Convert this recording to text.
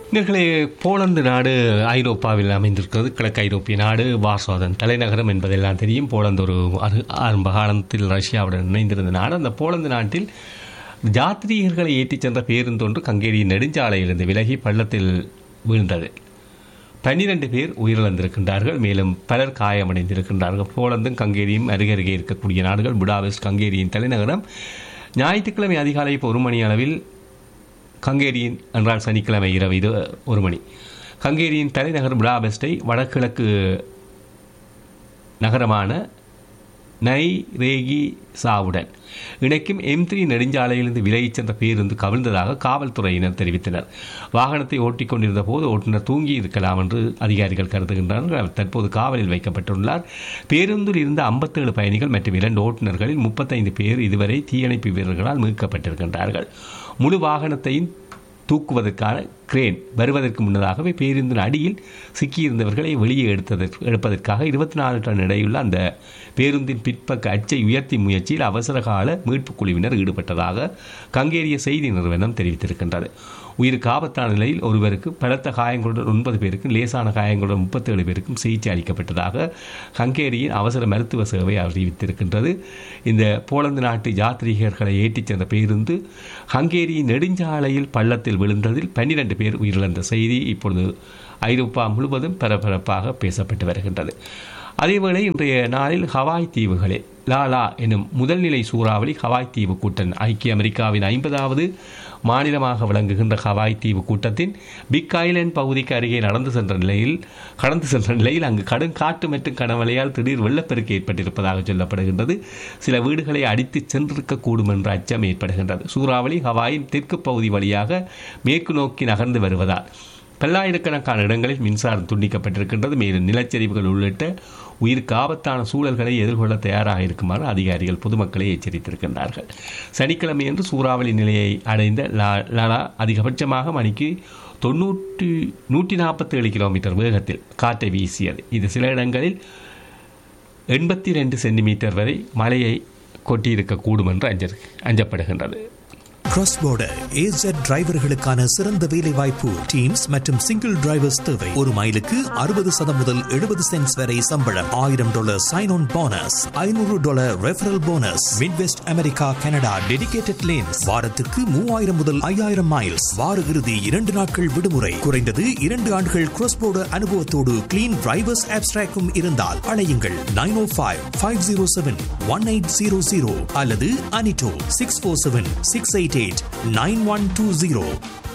நேர்களே போலந்து நாடு ஐரோப்பாவில் அமைந்திருக்கிறது கிழக்கு ஐரோப்பிய நாடு வார்சோதன் தலைநகரம் என்பதெல்லாம் தெரியும் போலந்து ஒரு அரு- ஆரம்ப காலத்தில் ரஷ்யாவுடன் இணைந்திருந்த நாடு அந்த போலந்து நாட்டில் யாத்ரீகர்களை ஏற்றிச் சென்ற பேருந்து ஒன்று கங்கேரியின் நெடுஞ்சாலையிலிருந்து விலகி பள்ளத்தில் வீழ்ந்தது பன்னிரண்டு பேர் உயிரிழந்திருக்கின்றார்கள் மேலும் பலர் காயமடைந்திருக்கின்றார்கள் போலந்தும் கங்கேரியும் அருகருகே இருக்கக்கூடிய நாடுகள் புடாபெஸ்ட் கங்கேரியின் தலைநகரம் ஞாயிற்றுக்கிழமை அதிகாலை இப்போ ஒரு மணி அளவில் கங்கேரியின் என்றால் சனிக்கிழமை இரவு இது ஒரு மணி கங்கேரியின் தலைநகர் புடாபெஸ்டை வடகிழக்கு நகரமான நை ரேகி சாவுடன் இணைக்கும் எம் த்ரீ நெடுஞ்சாலையிலிருந்து விலகிச் சென்ற பேருந்து கவிழ்ந்ததாக காவல்துறையினர் தெரிவித்தனர் வாகனத்தை ஓட்டிக் கொண்டிருந்த போது ஓட்டுநர் தூங்கி இருக்கலாம் என்று அதிகாரிகள் கருதுகின்றனர் அவர் தற்போது காவலில் வைக்கப்பட்டுள்ளார் பேருந்தில் இருந்த 57 பயணிகள் மற்றும் இரண்டு ஓட்டுநர்களில் முப்பத்தைந்து பேர் இதுவரை தீயணைப்பு வீரர்களால் மீட்கப்பட்டிருக்கின்றார்கள் முழு வாகனத்தையும் தூக்குவதற்கான கிரேன் வருவதற்கு முன்னதாகவே பேருந்தின் அடியில் சிக்கியிருந்தவர்களை வெளியே எடுத்ததற்கு எடுப்பதற்காக இருபத்தி நாலு டன் எடையுள்ள அந்த பேருந்தின் பிற்பக்க அச்சை உயர்த்தி முயற்சியில் அவசரகால மீட்புக் குழுவினர் ஈடுபட்டதாக கங்கேரிய செய்தி நிறுவனம் தெரிவித்திருக்கின்றது உயிருக்கு ஆபத்தான நிலையில் ஒருவருக்கு பலத்த காயங்களுடன் ஒன்பது பேருக்கும் லேசான காயங்களுடன் முப்பத்தேழு பேருக்கும் சிகிச்சை அளிக்கப்பட்டதாக ஹங்கேரியின் அவசர மருத்துவ சேவை அறிவித்திருக்கின்றது இந்த போலந்து நாட்டு யாத்ரீகர்களை ஏற்றிச் சென்ற பேருந்து ஹங்கேரியின் நெடுஞ்சாலையில் பள்ளத்தில் விழுந்ததில் பன்னிரண்டு பேர் உயிரிழந்த செய்தி இப்பொழுது ஐரோப்பா முழுவதும் பரபரப்பாக பேசப்பட்டு வருகின்றது அதேவேளை இன்றைய நாளில் ஹவாய் தீவுகளில் லாலா எனும் முதல்நிலை சூறாவளி ஹவாய் தீவு கூட்டம் ஐக்கிய அமெரிக்காவின் ஐம்பதாவது மாநிலமாக விளங்குகின்ற ஹவாய் தீவு கூட்டத்தின் பிக் ஐலேண்ட் பகுதிக்கு அருகே நடந்து சென்ற நிலையில் கடந்து சென்ற நிலையில் அங்கு கடும் காட்டு மற்றும் கனமழையால் திடீர் வெள்ளப்பெருக்கு ஏற்பட்டிருப்பதாக சொல்லப்படுகின்றது சில வீடுகளை அடித்து சென்றிருக்கக்கூடும் என்ற அச்சம் ஏற்படுகின்றது சூறாவளி ஹவாயின் தெற்கு பகுதி வழியாக மேற்கு நோக்கி நகர்ந்து வருவதால் பல்லாயிரக்கணக்கான இடங்களில் மின்சாரம் துண்டிக்கப்பட்டிருக்கின்றது மேலும் நிலச்சரிவுகள் உள்ளிட்ட உயிருக்கு ஆபத்தான சூழல்களை எதிர்கொள்ள தயாராக இருக்குமாறு அதிகாரிகள் பொதுமக்களை எச்சரித்திருக்கின்றார்கள் சனிக்கிழமையன்று சூறாவளி நிலையை அடைந்த லா- லாலா அதிகபட்சமாக மணிக்கு தொண்ணூற்றி நூற்றி நாற்பத்தேழு கிலோமீட்டர் வேகத்தில் காற்றை வீசியது இது சில இடங்களில் எண்பத்தி ரெண்டு சென்டிமீட்டர் வரை மழையை கொட்டியிருக்கக்கூடும் என்று அஞ்ச அஞ்சப்படுகின்றது கிராஸ் border AZ டிரைவர்களுக்கான சிறந்த வேலை வாய்ப்பு டீம்ஸ் மற்றும் சிங்கிள் டிரைவர்ஸ் தேவை ஒரு மைலுக்கு அறுபது சதம் முதல் எழுபது சென்ட்ஸ் வரை சம்பளம் ஆயிரம் டாலர் சைன் ஆன் போனஸ் ஐநூறு dollar referral bonus midwest America Canada dedicated lanes வாரத்திற்கு மூவாயிரம் முதல் ஐயாயிரம் மைல்ஸ் வார இறுதி இரண்டு நாட்கள் விடுமுறை குறைந்தது இரண்டு ஆண்டுகள் கிராஸ் border அனுபவத்தோடு கிளீன் டிரைவர்ஸ் ஆப்ஸ்ட்ராக்கும் இருந்தால் அழையுங்கள் nine O five five zero seven one eight zero zero அல்லது அனிட்டோ six four seven six eight eight nine one two zero